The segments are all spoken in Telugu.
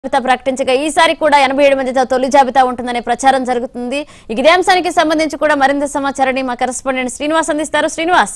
జాబితా ప్రకటించగా ఈసారి కూడా ఎనభై ఏడు మందితో తొలి జాబితా ఉంటుందనే ప్రచారం జరుగుతుంది ఇక ఇదే అంశానికి సంబంధించి కూడా మరింత సమాచారాన్ని మా కరెస్పాండెంట్ శ్రీనివాస్ అందిస్తారు శ్రీనివాస్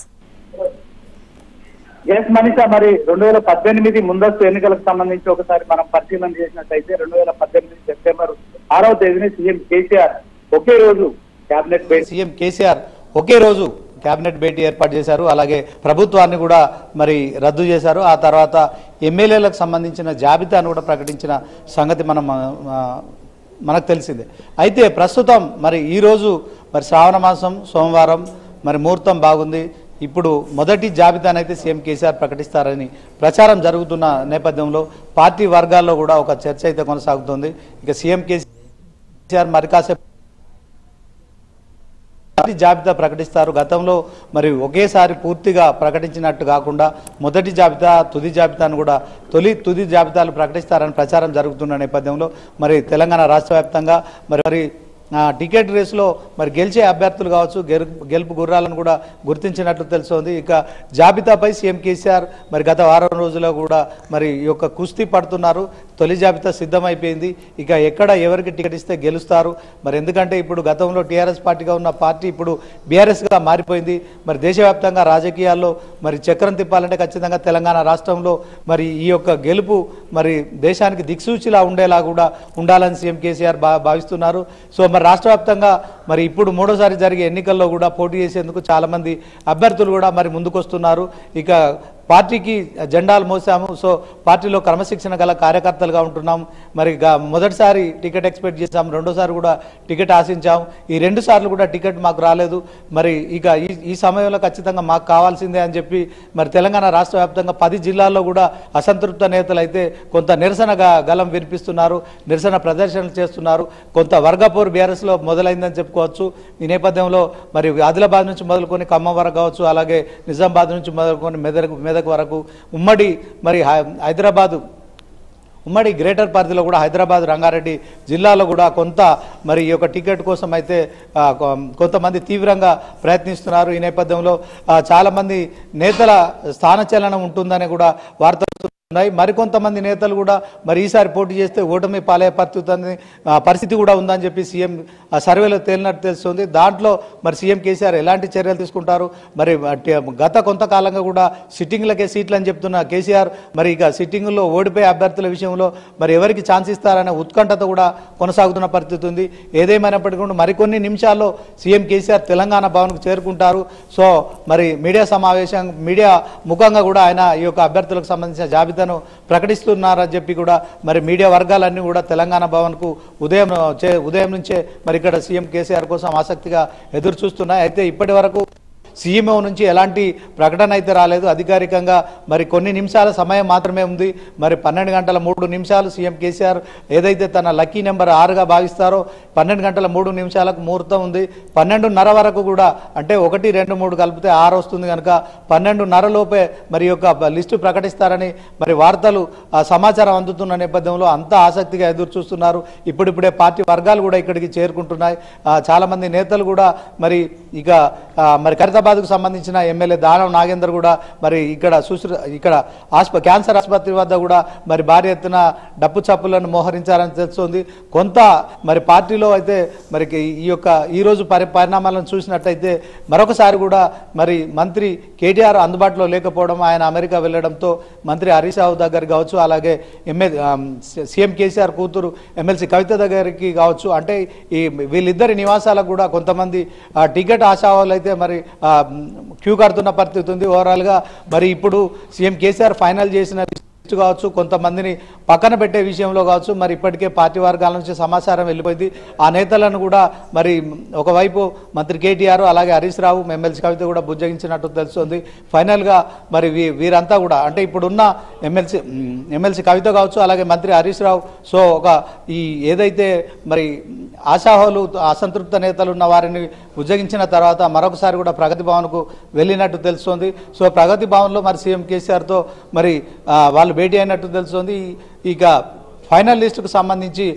ఎస్ మనీష మరి రెండు వేల పద్దెనిమిది ముందస్తు ఎన్నికలకు సంబంధించి ఒకసారి మనం పరిశీలన చేసినట్టయితే రెండు వేల పద్దెనిమిది సెప్టెంబర్ ఆరవ తేదీని సీఎం కేసీఆర్ ఒకే రోజు కేబినెట్ భేటీ సీఎం కేసీఆర్ ఒకే రోజు కేబినెట్ భేటీ ఏర్పాటు చేశారు అలాగే ప్రభుత్వాన్ని కూడా మరి రద్దు చేశారు ఆ తర్వాత ఎమ్మెల్యేలకు సంబంధించిన జాబితాను కూడా ప్రకటించిన సంగతి మనం ఆ, మనకు తెలిసిందే అయితే ప్రస్తుతం మరి ఈరోజు మరి శ్రావణ మాసం సోమవారం మరి ముహూర్తం బాగుంది ఇప్పుడు మొదటి జాబితానైతే సీఎం కేసీఆర్ ప్రకటిస్తారని ప్రచారం జరుగుతున్న నేపథ్యంలో పార్టీ వర్గాల్లో కూడా ఒక చర్చ అయితే కొనసాగుతుంది ఇక సీఎం కేసీఆర్ మరి కాసేపు మొదటి జాబితా ప్రకటిస్తారు గతంలో మరి ఒకేసారి పూర్తిగా ప్రకటించినట్టు కాకుండా మొదటి జాబితా తుది జాబితాను కూడా తొలి తుది జాబితాలు ప్రకటిస్తారని ప్రచారం జరుగుతున్న నేపథ్యంలో మరి తెలంగాణ రాష్ట్ర వ్యాప్తంగా మరి మరి ఆ, టికెట్ రేసులో మరి గెలిచే అభ్యర్థులు కావచ్చు గెలుపు గెలుపు గుర్రాలను కూడా గుర్తించినట్లు తెలుస్తోంది ఇక జాబితాపై సీఎం కేసీఆర్ మరి గత వారం రోజుల్లో కూడా మరి ఈ యొక్క కుస్తీ పడుతున్నారు తొలి జాబితా సిద్ధమైపోయింది ఇక ఎక్కడ ఎవరికి టికెట్ ఇస్తే గెలుస్తారు మరి ఎందుకంటే ఇప్పుడు గతంలో టీఆర్ఎస్ పార్టీగా ఉన్న పార్టీ ఇప్పుడు బీఆర్ఎస్గా మారిపోయింది మరి దేశవ్యాప్తంగా రాజకీయాల్లో మరి చక్రం తిప్పాలంటే ఖచ్చితంగా తెలంగాణ రాష్ట్రంలో మరి ఈ యొక్క గెలుపు మరి దేశానికి దిక్సూచిలా ఉండేలా కూడా ఉండాలని సీఎం కేసీఆర్ భా భావిస్తున్నారు సో మరి రాష్ట్ర వ్యాప్తంగా మరి ఇప్పుడు మూడోసారి జరిగే ఎన్నికల్లో కూడా పోటీ చేసేందుకు చాలామంది అభ్యర్థులు కూడా మరి ముందుకొస్తున్నారు ఇక పార్టీకి జెండాలు మోసాము సో పార్టీలో క్రమశిక్షణ గల కార్యకర్తలుగా ఉంటున్నాం మరి గా- మొదటిసారి టికెట్ ఎక్స్పెక్ట్ చేశాం రెండోసారి కూడా టికెట్ ఆశించాం ఈ రెండు సార్లు కూడా టికెట్ మాకు రాలేదు మరి ఇక ఈ ఈ సమయంలో ఖచ్చితంగా మాకు కావాల్సిందే అని చెప్పి మరి తెలంగాణ రాష్ట్ర వ్యాప్తంగా పది జిల్లాల్లో కూడా అసంతృప్త నేతలు అయితే కొంత నిరసనగా గలం వినిపిస్తున్నారు నిరసన ప్రదర్శనలు చేస్తున్నారు కొంత వర్గపూర్ బీఆర్ఎస్లో మొదలైందని చెప్పుకోవచ్చు ఈ నేపథ్యంలో మరి ఆదిలాబాద్ నుంచి మొదలుకొని ఖమ్మం వరకు కావచ్చు అలాగే నిజామాబాద్ నుంచి మొదలుకొని మెదక్ మెదక్ వరకు ఉమ్మడి మరి హై- హైదరాబాదు ఉమ్మడి గ్రేటర్ పరిధిలో కూడా హైదరాబాద్ రంగారెడ్డి జిల్లాలో కూడా కొంత మరి ఈ యొక్క టికెట్ కోసం అయితే ఆ, కొ- కొంతమంది తీవ్రంగా ప్రయత్నిస్తున్నారు ఈ నేపథ్యంలో ఆ, చాలామంది నేతల స్థానచలనం ఉంటుందని కూడా వార్తలు ఉన్నాయి మరికొంతమంది నేతలు కూడా మరి ఈసారి పోటీ చేస్తే ఓటమి పాలే పరిస్థితి ఆ, పరిస్థితి కూడా ఉందని చెప్పి సీఎం ఆ సర్వేలో తేలినట్టు తెలుస్తుంది దాంట్లో మరి సీఎం కేసీఆర్ ఎలాంటి చర్యలు తీసుకుంటారు మరి అట్టి- గత కొంతకాలంగా కూడా సిట్టింగ్లకే సీట్లు అని చెప్తున్న కేసీఆర్ మరి ఇక సిట్టింగుల్లో ఓడిపోయే అభ్యర్థుల విషయంలో మరి ఎవరికి ఛాన్స్ ఇస్తారనే ఉత్కంఠత కూడా కొనసాగుతున్న పరిస్థితి ఉంది ఏదేమైనప్పటికీ కూడా మరికొన్ని నిమిషాల్లో సీఎం కేసీఆర్ తెలంగాణ భవన్కు చేరుకుంటారు సో మరి మీడియా సమావేశం మీడియా ముఖంగా కూడా ఆయన ఈ యొక్క అభ్యర్థులకు సంబంధించిన జాబితాను ప్రకటిస్తున్నారని చెప్పి కూడా మరి మీడియా వర్గాలన్నీ కూడా తెలంగాణ భవన్కు ఉదయం చే ఉదయం నుంచే మరి ఇక్కడ సీఎం కేసీఆర్ కోసం ఆసక్తిగా ఎదురు చూస్తున్నాయి అయితే ఇప్పటి వరకు సీఎంఓ నుంచి ఎలాంటి ప్రకటన అయితే రాలేదు అధికారికంగా మరి కొన్ని నిమిషాల సమయం మాత్రమే ఉంది మరి పన్నెండు గంటల మూడు నిమిషాలు సీఎం కేసీఆర్ ఏదైతే తన లక్కీ నెంబర్ ఆరుగా భావిస్తారో పన్నెండు గంటల మూడు నిమిషాలకు ముహూర్తం ఉంది పన్నెండున్నర వరకు కూడా అంటే ఒకటి రెండు మూడు కలిపితే ఆరు వస్తుంది కనుక పన్నెండున్నర లోపే మరి యొక్క లిస్టు ప్రకటిస్తారని మరి వార్తలు ఆ, సమాచారం అందుతున్న నేపథ్యంలో అంతా ఆసక్తిగా ఎదురు చూస్తున్నారు ఇప్పుడిప్పుడే పార్టీ వర్గాలు కూడా ఇక్కడికి చేరుకుంటున్నాయి ఆ, చాలా మంది నేతలు కూడా మరి ఇక ఆ, మరి ఖరీదాబాద్కు సంబంధించిన ఎమ్మెల్యే దానం నాగేందర్ కూడా మరి ఇక్కడ సుశ్ర ఇక్కడ ఆస్ప క్యాన్సర్ ఆసుపత్రి వద్ద కూడా మరి భారీ ఎత్తున డప్పు చప్పులను మోహరించారని తెలుస్తుంది కొంత మరి పార్టీలో అయితే మరి ఈ యొక్క ఈ రోజు పరి పరిణామాలను చూసినట్టయితే మరొకసారి కూడా మరి మంత్రి కేటీఆర్ అందుబాటులో లేకపోవడం ఆయన అమెరికా వెళ్ళడంతో మంత్రి హరీష్ రావు దగ్గర కావచ్చు అలాగే ఎమ్మెల్యే సీఎం కేసీఆర్ కూతురు ఎమ్మెల్సీ కవిత దగ్గరికి కావచ్చు అంటే ఈ వీళ్ళిద్దరి నివాసాలకు కూడా కొంతమంది ఆ, టికెట్ ఆశావాళ్ళు అయితే మరి ఆ, క్యూ కడుతున్న పరిస్థితి ఉంది ఓవరాల్గా మరి ఇప్పుడు సీఎం కేసీఆర్ ఫైనల్ చేసిన లిస్టు కావచ్చు కొంతమందిని పక్కన పెట్టే విషయంలో కావచ్చు మరి ఇప్పటికే పార్టీ వర్గాల నుంచి సమాచారం వెళ్ళిపోయింది ఆ నేతలను కూడా మరి ఒకవైపు మంత్రి కేటీఆర్ అలాగే హరీష్ రావు ఎమ్మెల్సీ కవిత కూడా బుజ్జగించినట్టు తెలుస్తుంది ఫైనల్గా మరి వీ వీరంతా కూడా అంటే ఇప్పుడున్న ఎమ్మెల్సీ ఎమ్మెల్సీ కవిత కావచ్చు అలాగే మంత్రి హరీష్ రావు సో ఒక ఈ ఏదైతే మరి ఆశాహోలు అసంతృప్త నేతలు ఉన్న వారిని ఉజ్జగించిన తర్వాత మరొకసారి కూడా ప్రగతి భవన్కు వెళ్ళినట్టు తెలుస్తోంది సో ప్రగతి భవన్లో మరి సీఎం కేసీఆర్తో మరి ఆ, వాళ్ళు భేటీ అయినట్టు తెలుస్తోంది ఇక ఫైనల్ లిస్టుకు సంబంధించి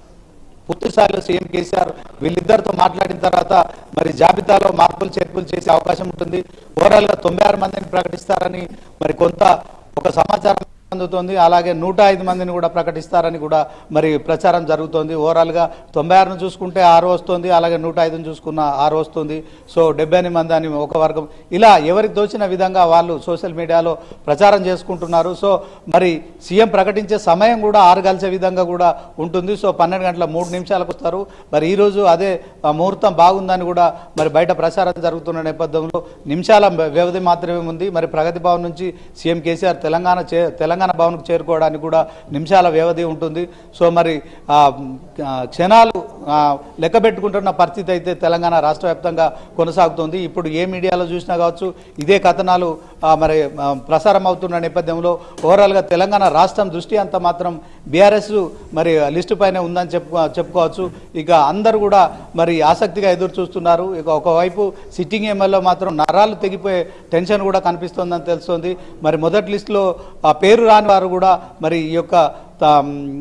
పూర్తి స్థాయిలో సీఎం కేసీఆర్ వీళ్ళిద్దరితో మాట్లాడిన తర్వాత మరి జాబితాలో మార్పులు చేర్పులు చేసే అవకాశం ఉంటుంది ఓవరాల్ గా తొంభై ఆరు మందిని ప్రకటిస్తారని మరి కొంత ఒక సమాచారం అందుతోంది అలాగే నూట ఐదు మందిని కూడా ప్రకటిస్తారని కూడా మరి ప్రచారం జరుగుతోంది ఓవరాల్గా తొంభై ఆరును చూసుకుంటే ఆరు వస్తుంది అలాగే నూట ఐదును చూసుకున్న ఆరు వస్తుంది సో డెబ్బై ఎనిమిది మంది అని ఒక వర్గం ఇలా ఎవరికి తోచిన విధంగా వాళ్ళు సోషల్ మీడియాలో ప్రచారం చేసుకుంటున్నారు సో మరి సీఎం ప్రకటించే సమయం కూడా ఆరు కలిసే విధంగా కూడా ఉంటుంది సో పన్నెండు గంటల మూడు నిమిషాలకు వస్తారు మరి ఈరోజు అదే ఆ ముహూర్తం బాగుందని కూడా మరి బయట ప్రచారం జరుగుతున్న నేపథ్యంలో నిమిషాల వ్యవధి మాత్రమే ఉంది మరి ప్రగతి భవన్ నుంచి సీఎం కేసీఆర్ తెలంగాణ చే తెలంగాణ భవన్కు చేరుకోవడానికి కూడా నిమిషాల వ్యవధి ఉంటుంది సో మరి ఆ, ఆ, క్షణాలు ఆ, లెక్క పెట్టుకుంటున్న పరిస్థితి అయితే తెలంగాణ రాష్ట్ర వ్యాప్తంగా కొనసాగుతుంది ఇప్పుడు ఏ మీడియాలో చూసినా కావచ్చు ఇదే కథనాలు ఆ, మరి ఆ, ప్రసారం అవుతున్న నేపథ్యంలో ఓవరాల్గా తెలంగాణ రాష్ట్రం దృష్టి అంత మాత్రం బీఆర్ఎస్ మరి లిస్టు పైన ఉందని చెప్పుకో చెప్పుకోవచ్చు ఇక అందరూ కూడా మరి ఆసక్తిగా ఎదురు చూస్తున్నారు ఇక ఒకవైపు సిట్టింగ్ ఎమ్మెల్యే మాత్రం నరాలు తెగిపోయే టెన్షన్ కూడా కనిపిస్తోందని తెలుస్తోంది మరి మొదటి లిస్టులో ఆ పేరు రాని వారు కూడా మరి ఈ యొక్క తా-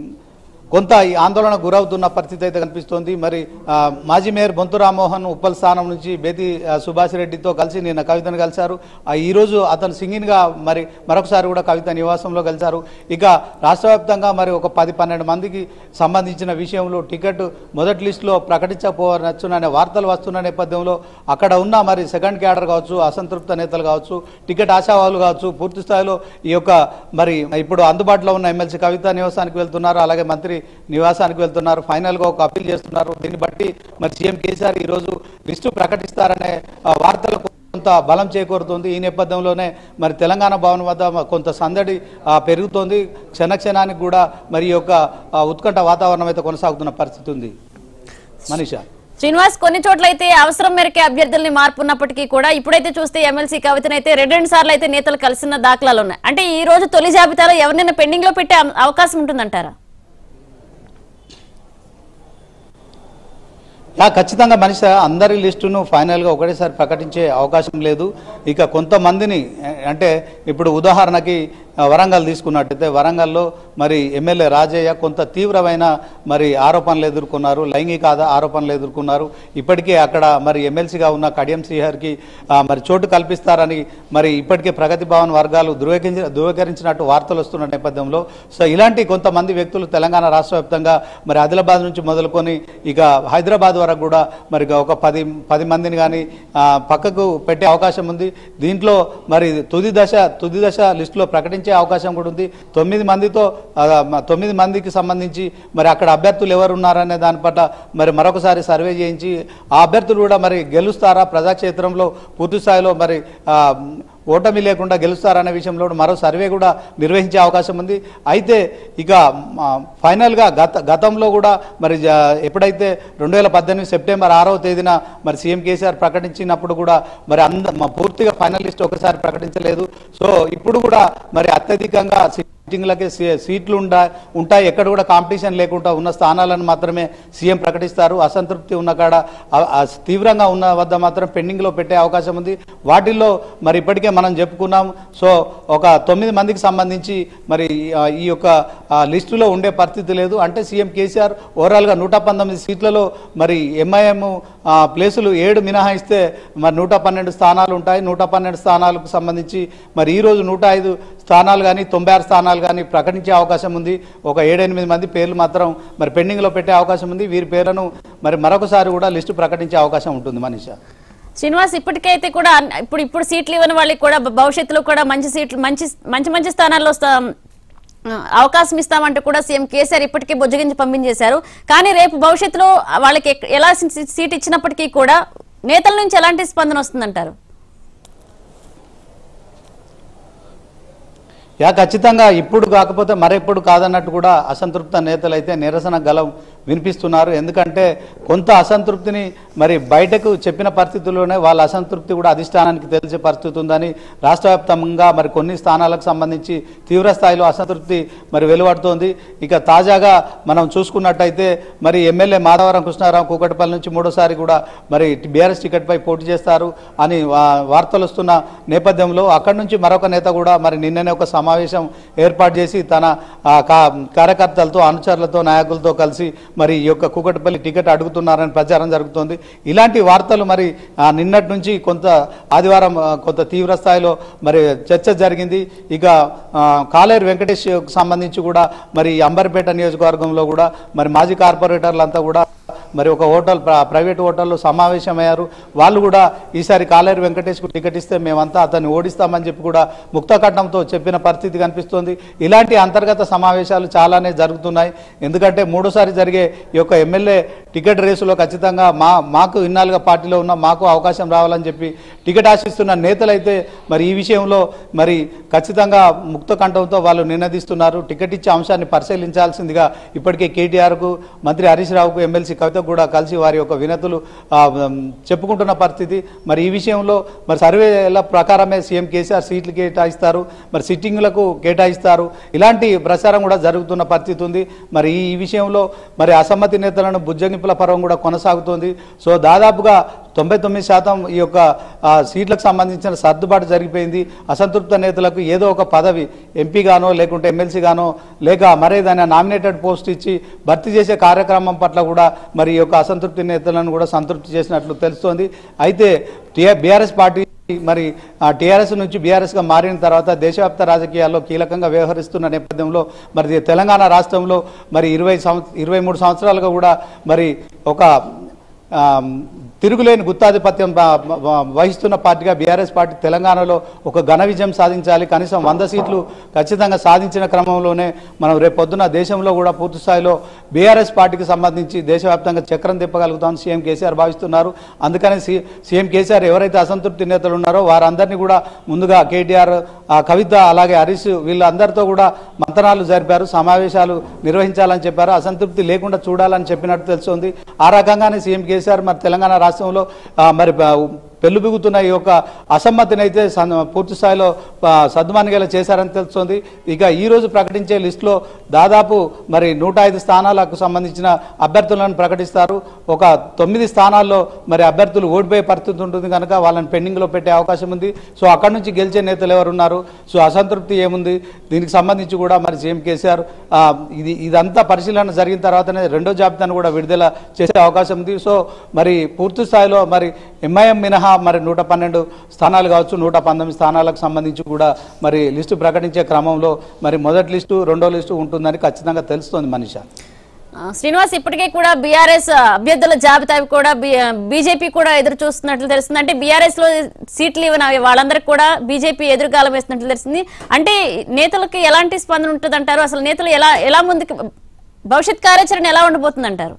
కొంత ఈ ఆందోళన గురవుతున్న పరిస్థితి అయితే కనిపిస్తోంది మరి ఆ, మాజీ మేయర్ బొంతు రామ్మోహన్ ఉప్పల్ స్థానం నుంచి బేతి ఆ, సుభాష్ రెడ్డితో కలిసి నిన్న కవితను కలిశారు ఆ, ఈ రోజు అతను సింగిన్గా మరి మరొకసారి కూడా కవిత నివాసంలో కలిశారు ఇక రాష్ట్ర వ్యాప్తంగా మరి ఒక పది పన్నెండు మందికి సంబంధించిన విషయంలో టికెట్ మొదటి లిస్టులో ప్రకటించకపోవచ్చుననే వార్తలు వస్తున్న నేపథ్యంలో అక్కడ ఉన్న మరి సెకండ్ క్యాడర్ కావచ్చు అసంతృప్త నేతలు కావచ్చు టికెట్ ఆశావాలు కావచ్చు పూర్తి స్థాయిలో ఈ యొక్క మరి ఇప్పుడు అందుబాటులో ఉన్న ఎమ్మెల్సీ కవిత నివాసానికి వెళ్తున్నారు అలాగే మంత్రి నివాసానికి వెళ్తున్నారు ఫైనల్గా ఒక అప్పీల్ చేస్తున్నారు దీన్ని బట్టి మరి సీఎం కేసీఆర్ ఈరోజు లిస్టు ప్రకటిస్తారనే ఆ, వార్తలకు కొంత బలం చేకూరుతుంది ఈ నేపథ్యంలోనే మరి తెలంగాణ భవన్ వద్ద మ- కొంత సందడి ఆ, పెరుగుతోంది క్షణక్షణానికి కూడా మరి ఈ యొక్క ఆ, ఉత్కంఠ వాతావరణం అయితే కొనసాగుతున్న పరిస్థితి ఉంది మనీషా శ్రీనివాస్ కొన్ని చోట్ల అయితే అవసరం మేరకే అభ్యర్థుల్ని మార్పు ఉన్నప్పటికీ కూడా ఇప్పుడైతే చూస్తే ఎమ్మెల్సీ కవితనైతే రెండు రెండు సార్లు అయితే నేతలు కలిసిన దాఖలాలు ఉన్నాయి అంటే ఈ రోజు తొలి జాబితాలో ఎవరినైనా పెండింగ్ లో పెట్టే అవ- అవకాశం ఉంటుందంటారా యా ఖచ్చితంగా మనిషి అందరి లిస్టును ఫైనల్గా ఒకటేసారి ప్రకటించే అవకాశం లేదు ఇక కొంతమందిని ఏ, అంటే ఇప్పుడు ఉదాహరణకి ఆ, వరంగల్ తీసుకున్నట్టయితే వరంగల్లో మరి ఎమ్మెల్యే రాజయ్య కొంత తీవ్రమైన మరి ఆరోపణలు ఎదుర్కొన్నారు లైంగిక ఆదా- ఆరోపణలు ఎదుర్కొన్నారు ఇప్పటికే అక్కడ మరి ఎమ్మెల్సీగా ఉన్న కడియం శ్రీహర్కి ఆ, మరి చోటు కల్పిస్తారని మరి ఇప్పటికే ప్రగతి భవన్ వర్గాలు ధృవీకరించి ధృవీకరించినట్టు వార్తలు వస్తున్న నేపథ్యంలో సో ఇలాంటి కొంతమంది వ్యక్తులు తెలంగాణ రాష్ట్ర వ్యాప్తంగా మరి ఆదిలాబాద్ నుంచి మొదలుకొని ఇక హైదరాబాద్ వరకు కూడా మరి ఒక పది పది మందిని కానీ పక్కకు పెట్టే అవకాశం ఉంది దీంట్లో మరి తుది దశ తుది దశ లిస్టులో ప్రకటించే అవకాశం కూడా ఉంది తొమ్మిది మందితో ఆ, మ- తొమ్మిది మందికి సంబంధించి మరి అక్కడ అభ్యర్థులు ఎవరు ఉన్నారనే దాని పట్ల మరి మరొకసారి సర్వే చేయించి ఆ అభ్యర్థులు కూడా మరి గెలుస్తారా ప్రజాక్షేత్రంలో పూర్తి స్థాయిలో మరి ఆ, ఓటమి లేకుండా గెలుస్తారనే విషయంలో మరో సర్వే కూడా నిర్వహించే అవకాశం ఉంది అయితే ఇక ఆ, ఫైనల్గా గత గతంలో కూడా మరి జ- ఎప్పుడైతే రెండు వేల పద్దెనిమిది సెప్టెంబర్ ఆరవ తేదీన మరి సీఎం కేసీఆర్ ప్రకటించినప్పుడు కూడా మరి అంద మ- పూర్తిగా ఫైనల్ లిస్ట్ ఒకసారి ప్రకటించలేదు సో ఇప్పుడు కూడా మరి అత్యధికంగా సిట్టింగ్లకే సీ- సీట్లు ఉండా ఉంటాయి ఎక్కడ కూడా కాంపిటీషన్ లేకుండా ఉన్న స్థానాలను మాత్రమే సీఎం ప్రకటిస్తారు అసంతృప్తి ఉన్న కాడ ఆ- ఆ తీవ్రంగా ఉన్న వద్ద మాత్రం పెండింగ్లో పెట్టే అవకాశం ఉంది వాటిల్లో మరి ఇప్పటికే మనం చెప్పుకున్నాం సో ఒక తొమ్మిది మందికి సంబంధించి మరి ఆ, ఈ యొక్క ఆ, లిస్టులో ఉండే పరిస్థితి లేదు అంటే సీఎం కేసీఆర్ ఓవరాల్గా నూట పంతొమ్మిది సీట్లలో మరి ఎంఐఎం ప్లేసులు ఏడు మినహాయిస్తే మరి నూట పన్నెండు స్థానాలు ఉంటాయి నూట పన్నెండు స్థానాలకు సంబంధించి మరి ఈ రోజు నూట ఐదు స్థానాలు కానీ తొంభై ఆరు స్థానాలు కానీ ప్రకటించే అవకాశం ఉంది ఒక ఏడెనిమిది మంది పేర్లు మాత్రం మరి పెండింగ్లో పెట్టే అవకాశం ఉంది వీరి పేర్లను మరి మరొకసారి కూడా లిస్టు ప్రకటించే అవకాశం ఉంటుంది మనీషా శ్రీనివాస్ ఇప్పటికైతే కూడా అన్- ఇప్పుడు ఇప్పుడు సీట్లు ఇవ్వని వాళ్ళకి కూడా భ- భవిష్యత్తులో కూడా మంచి సీట్లు మంచి మంచి మంచి స్థానాల్లో వస్తా ఆ, అవకాశం ఇస్తామంటూ కూడా సీఎం కేసీఆర్ ఇప్పటికే బుజ్జగించి పంపించేశారు కానీ రేపు భవిష్యత్తులో వాళ్ళకి ఎక్- ఎలా సీ- సీట్ ఇచ్చినప్పటికీ కూడా నేతల నుంచి ఎలాంటి స్పందన వస్తుందంటారు యా ఖచ్చితంగా ఇప్పుడు కాకపోతే మరెప్పుడు కాదన్నట్టు కూడా అసంతృప్త నేతలు అయితే నిరసన గలం వినిపిస్తున్నారు ఎందుకంటే కొంత అసంతృప్తిని మరి బయటకు చెప్పిన పరిస్థితుల్లోనే వాళ్ళ అసంతృప్తి కూడా అధిష్టానానికి తెలిసే పరిస్థితి ఉందని రాష్ట్ర వ్యాప్తంగా మరి కొన్ని స్థానాలకు సంబంధించి తీవ్ర స్థాయిలో అసంతృప్తి మరి వెలువడుతోంది ఇక తాజాగా మనం చూసుకున్నట్టయితే మరి ఎమ్మెల్యే మాధవరం కృష్ణారావు కూకటిపల్లి నుంచి మూడోసారి కూడా మరి బీఆర్ఎస్ టికెట్పై పోటీ చేస్తారు అని వా- వార్తలు వస్తున్న నేపథ్యంలో అక్కడి నుంచి మరొక నేత కూడా మరి నిన్ననే ఒక సమావేశం సమావేశం ఏర్పాటు చేసి తన ఆ, కా- కార్యకర్తలతో అనుచరులతో నాయకులతో కలిసి మరి ఈ యొక్క కూకట్పల్లి టికెట్ అడుగుతున్నారని ప్రచారం జరుగుతోంది ఇలాంటి వార్తలు మరి ఆ, నిన్నటి నుంచి కొంత ఆదివారం ఆ, కొంత తీవ్ర స్థాయిలో మరి చర్చ జరిగింది ఇక ఆ, కాలేరు వెంకటేష్ సంబంధించి కూడా మరి అంబర్పేట నియోజకవర్గంలో కూడా మరి మాజీ కార్పొరేటర్లంతా కూడా మరి ఒక హోటల్ ప్ర- ప్రైవేట్ హోటల్లో సమావేశమయ్యారు వాళ్ళు కూడా ఈసారి కాలేరు వెంకటేష్కు టికెట్ ఇస్తే మేమంతా అతన్ని ఓడిస్తామని చెప్పి కూడా ముక్తకట్నంతో చెప్పిన పరిస్థితి కనిపిస్తోంది ఇలాంటి అంతర్గత సమావేశాలు చాలానే జరుగుతున్నాయి ఎందుకంటే మూడోసారి జరిగే ఈ యొక్క ఎమ్మెల్యే టికెట్ రేసులో ఖచ్చితంగా మా మాకు ఇన్నాళ్ళుగా పార్టీలో ఉన్న మాకు అవకాశం రావాలని చెప్పి టికెట్ ఆశిస్తున్న నేతలైతే మరి ఈ విషయంలో మరి ఖచ్చితంగా ముక్త కంఠంతో వాళ్ళు నినదిస్తున్నారు టికెట్ ఇచ్చే అంశాన్ని పరిశీలించాల్సిందిగా ఇప్పటికే కేటీఆర్కు మంత్రి హరీష్ రావుకు ఎమ్మెల్సీ కవితకు కూడా కలిసి వారి యొక్క వినతులు ఆ, ఉమ్, చెప్పుకుంటున్న పరిస్థితి మరి ఈ విషయంలో మరి సర్వేల ప్రకారమే సీఎం కేసీఆర్ సీట్లు కేటాయిస్తారు మరి సిట్టింగ్లకు కేటాయిస్తారు ఇలాంటి ప్రచారం కూడా జరుగుతున్న పరిస్థితి ఉంది మరి ఈ విషయంలో మరి అసమ్మతి నేతలను బుజ్జగింపుల పర్వం కూడా కొనసాగుతోంది సో దాదాపుగా తొంభై తొమ్మిది శాతం ఈ యొక్క ఆ, సీట్లకు సంబంధించిన సర్దుబాటు జరిగిపోయింది అసంతృప్త నేతలకు ఏదో ఒక పదవి ఎంపీగానో లేకుంటే ఎమ్మెల్సీ గానో లేక మరేదైనా నామినేటెడ్ పోస్ట్ ఇచ్చి భర్తీ చేసే కార్యక్రమం పట్ల కూడా మరి ఈ యొక్క అసంతృప్తి నేతలను కూడా సంతృప్తి చేసినట్లు తెలుస్తోంది అయితే టీఆర్ బీఆర్ఎస్ పార్టీ మరి టీఆర్ఎస్ నుంచి బీఆర్ఎస్గా మారిన తర్వాత దేశవ్యాప్త రాజకీయాల్లో కీలకంగా వ్యవహరిస్తున్న నేపథ్యంలో మరి తెలంగాణ రాష్ట్రంలో మరి ఇరవై సంవత్స ఇరవై మూడు సంవత్సరాలుగా కూడా మరి ఒక ఆ, తిరుగులేని గుత్తాధిపత్యం బ- బ- వహిస్తున్న పార్టీగా బీఆర్ఎస్ పార్టీ తెలంగాణలో ఒక ఘన విజయం సాధించాలి కనీసం వంద సీట్లు ఖచ్చితంగా సాధించిన క్రమంలోనే మనం రేపు పొద్దున దేశంలో కూడా పూర్తి స్థాయిలో బీఆర్ఎస్ పార్టీకి సంబంధించి దేశవ్యాప్తంగా చక్రం తిప్పగలుగుతామని సీఎం కేసీఆర్ భావిస్తున్నారు అందుకని సీ- సీఎం కేసీఆర్ ఎవరైతే అసంతృప్తి నేతలు ఉన్నారో వారందరినీ కూడా ముందుగా కేటీఆర్ ఆ, కవిత అలాగే హరీష్ వీళ్ళందరితో కూడా మంతనాలు జరిపారు సమావేశాలు నిర్వహించాలని చెప్పారు అసంతృప్తి లేకుండా చూడాలని చెప్పినట్టు తెలుస్తుంది ఆ రకంగానే సీఎం కేసీఆర్ మరి తెలంగాణ రాష్ట్రంలో ఆ, మరి ఆ, పెళ్లిబిగుతున్న ఈ యొక్క అసమ్మతిని అయితే సన్- పూర్తి స్థాయిలో ఆ, సద్దుమణిగేలా చేశారని తెలుస్తుంది ఇక ఈ రోజు ప్రకటించే లిస్టులో దాదాపు మరి నూట ఐదు స్థానాలకు సంబంధించిన అభ్యర్థులను ప్రకటిస్తారు ఒక తొమ్మిది స్థానాల్లో మరి అభ్యర్థులు ఓడిపోయే పరిస్థితి ఉంటుంది కనుక వాళ్ళని పెండింగ్లో పెట్టే అవకాశం ఉంది సో అక్కడి నుంచి గెలిచే నేతలు ఎవరు ఉన్నారు సో అసంతృప్తి ఏముంది దీనికి సంబంధించి కూడా మరి సీఎం కేసీఆర్ ఆ, ఇది ఇదంతా పరిశీలన జరిగిన తర్వాతనే రెండో జాబితాను కూడా విడుదల చేసే అవకాశం ఉంది సో మరి పూర్తి స్థాయిలో మరి ఎంఐఎం మినహా మరి నూట పన్నెండు స్థానాలు కావచ్చు నూట పంతొమ్మిది స్థానాలకు సంబంధించి కూడా మరి లిస్టు ప్రకటించే క్రమంలో మరి మొదటి లిస్టు రెండో లిస్టు ఉంటుందని ఖచ్చితంగా తెలుస్తోంది మనిషా ఆ, శ్రీనివాస్ ఇప్పటికే కూడా బీఆర్ఎస్ అభ్యర్థుల జాబితా కూడా బీజేపీ కూడా ఎదురు చూస్తున్నట్లు తెలుస్తుంది అంటే బీఆర్ఎస్ లో సీట్లు ఇవ్వని అవి వాళ్ళందరికీ కూడా బీజేపీ ఎదురుగాలం వేస్తున్నట్లు తెలుస్తుంది అంటే నేతలకి ఎలాంటి స్పందన ఉంటుంది అంటారు అసలు నేతలు ఎలా ఎలా ముందుకు భవిష్యత్ కార్యాచరణ ఎలా ఉండబోతుంది అంటారు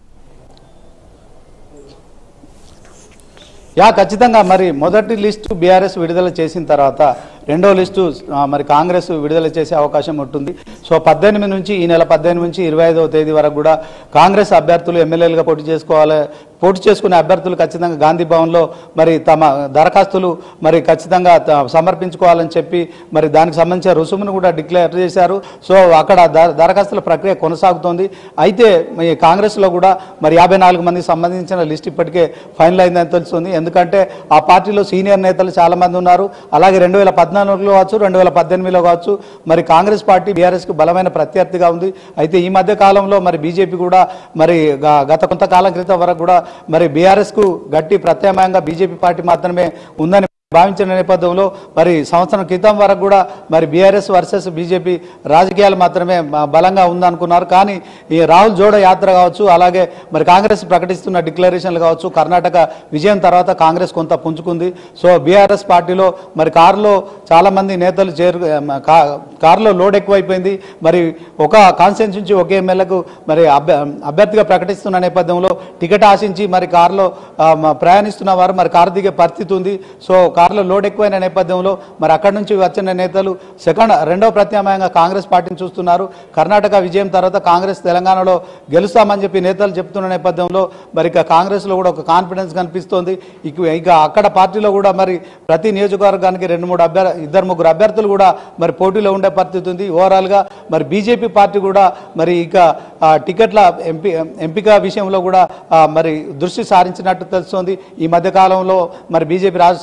యా ఖచ్చితంగా మరి మొదటి లిస్టు బీఆర్ఎస్ విడుదల చేసిన తర్వాత రెండో లిస్టు ఆ, మరి కాంగ్రెస్ విడుదల చేసే అవకాశం ఉంటుంది సో పద్దెనిమిది నుంచి ఈ నెల పద్దెనిమిది నుంచి ఇరవై ఐదవ తేదీ వరకు కూడా కాంగ్రెస్ అభ్యర్థులు ఎమ్మెల్యేలుగా పోటీ చేసుకోవాలి పోటీ చేసుకునే అభ్యర్థులు ఖచ్చితంగా గాంధీ భవన్లో మరి తమ దరఖాస్తులు మరి ఖచ్చితంగా త- సమర్పించుకోవాలని చెప్పి మరి దానికి సంబంధించిన రుసుమును కూడా డిక్లేర్ చేశారు సో అక్కడ ద- దరఖాస్తుల ప్రక్రియ కొనసాగుతోంది అయితే మీ కాంగ్రెస్లో కూడా మరి యాభై నాలుగు మందికి సంబంధించిన లిస్ట్ ఇప్పటికే ఫైనల్ అయిందని తెలుస్తుంది ఎందుకంటే ఆ పార్టీలో సీనియర్ నేతలు చాలా మంది ఉన్నారు అలాగే రెండు వేల పద్నాలుగులో కావచ్చు రెండు వేల పద్దెనిమిదిలో కావచ్చు మరి కాంగ్రెస్ పార్టీ బీఆర్ఎస్కి బలమైన ప్రత్యర్థిగా ఉంది అయితే ఈ మధ్య కాలంలో మరి బీజేపీ కూడా మరి గ- గత కొంతకాలం క్రితం వరకు కూడా మరి బీఆర్ఎస్కు గట్టి ప్రత్యామ్నాయంగా బీజేపీ పార్టీ మాత్రమే ఉందని భావించిన నేపథ్యంలో మరి సంవత్సరం క్రితం వరకు కూడా మరి బీఆర్ఎస్ వర్సెస్ బీజేపీ రాజకీయాలు మాత్రమే బ- బలంగా ఉందనుకున్నారు కానీ ఈ రాహుల్ జోడో యాత్ర కావచ్చు అలాగే మరి కాంగ్రెస్ ప్రకటిస్తున్న డిక్లరేషన్లు కావచ్చు కర్ణాటక విజయం తర్వాత కాంగ్రెస్ కొంత పుంజుకుంది సో బీఆర్ఎస్ పార్టీలో మరి కారులో చాలా మంది నేతలు చేరు కా- కారులో లోడ్ ఎక్కువైపోయింది మరి ఒక కాన్స్టిట్యూన్స్ నుంచి ఒకే ఎమ్మెల్యేకు మరి అభ్య అభ్యర్థిగా ప్రకటిస్తున్న నేపథ్యంలో టికెట్ ఆశించి మరి కారులో ఆ, మ- ప్రయాణిస్తున్న వారు మరి కారు దిగే పరిస్థితి ఉంది సో కారులో లోడ్ ఎక్కువైన నేపథ్యంలో మరి అక్కడి నుంచి వచ్చిన నేతలు సెకండ్ రెండవ ప్రత్యామ్నాయంగా కాంగ్రెస్ పార్టీని చూస్తున్నారు కర్ణాటక విజయం తర్వాత కాంగ్రెస్ తెలంగాణలో గెలుస్తామని చెప్పి నేతలు చెప్తున్న నేపథ్యంలో మరి ఇక కాంగ్రెస్లో కూడా ఒక కాన్ఫిడెన్స్ కనిపిస్తోంది ఇక ఇక అక్కడ పార్టీలో కూడా మరి ప్రతి నియోజకవర్గానికి రెండు మూడు అభ్యర్థి ఇద్దరు ముగ్గురు అభ్యర్థులు కూడా మరి పోటీలో ఉండే పరిస్థితి ఉంది ఓవరాల్గా మరి బీజేపీ పార్టీ కూడా మరి ఇక ఆ, టికెట్ల ఎంపీ ఎంపిక విషయంలో కూడా ఆ, మరి దృష్టి సారించినట్టు తెలుస్తోంది ఈ మధ్య కాలంలో మరి బీజేపీ రాష్ట్ర అధ్యక్షుడు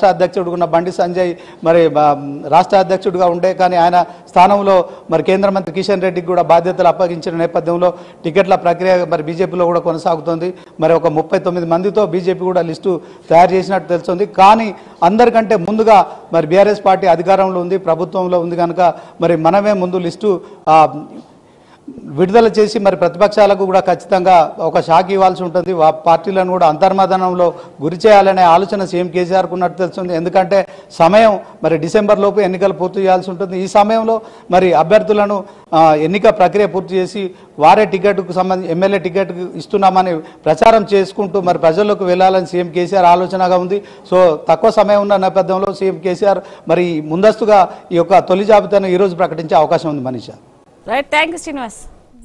అధ్యక్షుడు ఉన్న బండి సంజయ్ మరి బ- రాష్ట్ర అధ్యక్షుడిగా ఉండే కానీ ఆయన స్థానంలో మరి కేంద్ర మంత్రి కిషన్ రెడ్డికి కూడా బాధ్యతలు అప్పగించిన నేపథ్యంలో టికెట్ల ప్రక్రియ మరి బీజేపీలో కూడా కొనసాగుతుంది మరి ఒక ముప్పై తొమ్మిది మందితో బీజేపీ కూడా లిస్టు తయారు చేసినట్టు తెలుస్తుంది కానీ అందరికంటే ముందుగా మరి బీఆర్ఎస్ పార్టీ అధికారంలో ఉంది ప్రభుత్వంలో ఉంది కనుక మరి మనమే ముందు లిస్టు ఆ, విడుదల చేసి మరి ప్రతిపక్షాలకు కూడా ఖచ్చితంగా ఒక షాక్ ఇవ్వాల్సి ఉంటుంది వా పార్టీలను కూడా అంతర్మదనంలో గురి చేయాలనే ఆలోచన సీఎం కేసీఆర్కు ఉన్నట్టు తెలుస్తుంది ఎందుకంటే సమయం మరి డిసెంబర్ లోపు ఎన్నికలు పూర్తి చేయాల్సి ఉంటుంది ఈ సమయంలో మరి అభ్యర్థులను ఆ, ఎన్నిక ప్రక్రియ పూర్తి చేసి వారే టికెట్కు సంబంధించి ఎమ్మెల్యే టికెట్ ఇస్తున్నామని ప్రచారం చేసుకుంటూ మరి ప్రజల్లోకి వెళ్ళాలని సీఎం కేసీఆర్ ఆలోచనగా ఉంది సో తక్కువ సమయం ఉన్న నేపథ్యంలో సీఎం కేసీఆర్ మరి ముందస్తుగా ఈ యొక్క తొలి జాబితాను ఈరోజు ప్రకటించే అవకాశం ఉంది Manisha right thank you Srinivas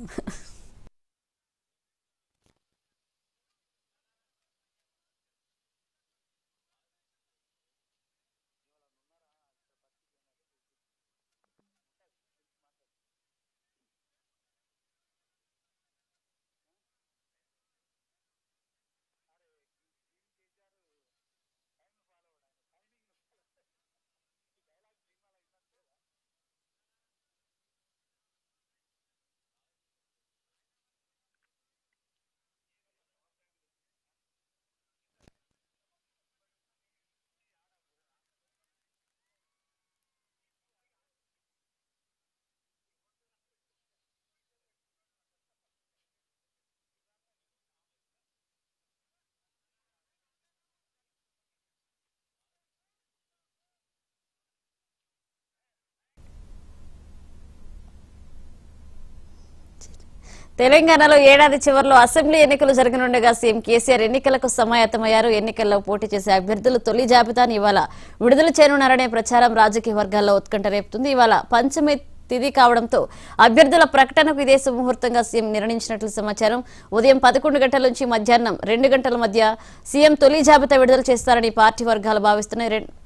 తెలంగాణలో ఏడాది చివరిలో అసెంబ్లీ ఎన్నికలు జరగనుండగా సీఎం కేసీఆర్ ఎన్నికలకు సమాయత్తమయ్యారు ఎన్నికల్లో పోటీ చేసే అభ్యర్థులు తొలి జాబితాను ఇవాళ విడుదల చేయనున్నారనే ప్రచారం రాజకీయ వర్గాల్లో ఉత్కంఠ రేపుతుంది ఇవాళ పంచమి తిది కావడంతో అభ్యర్థుల ప్రకటనకు ఇదే శుభముహూర్తంగా సీఎం నిర్ణయించినట్లు సమాచారం ఉదయం పదకొండు గంటల నుంచి మధ్యాహ్నం రెండు గంటల మధ్య సీఎం తొలి జాబితా విడుదల చేస్తారని పార్టీ వర్గాలు భావిస్తున్నాయి రెం-